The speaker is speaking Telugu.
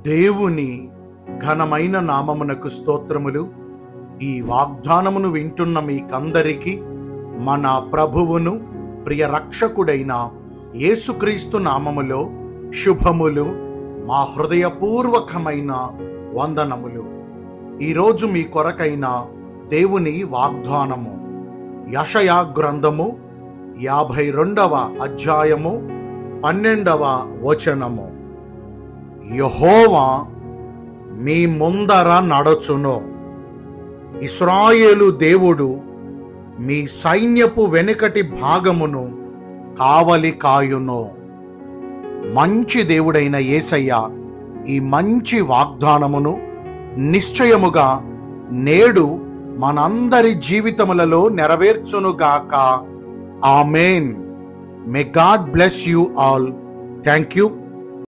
దేవుని ఘనమైన నామమునకు స్తోత్రములు ఈ వాగ్దానమును వింటున్న మీకందరికీ మన ప్రభువును ప్రియ రక్షకుడైన యేసుక్రీస్తు నామములో శుభములు మా హృదయపూర్వకమైన వందనములు ఈరోజు మీ కొరకైన దేవుని వాగ్దానము యషయా గ్రంథము యాభై రెండవ అధ్యాయము పన్నెండవ వచనము యహోవా మీ ముందర నడచును ఇస్రాయేలు దేవుడు మీ సైన్యపు వెనుకటి భాగమును కావలి కాయును మంచి దేవుడైన యేసయ్య ఈ మంచి వాగ్దానమును నిశ్చయముగా నేడు మనందరి జీవితములలో నెరవేర్చునుగాక amen may God bless you all thank you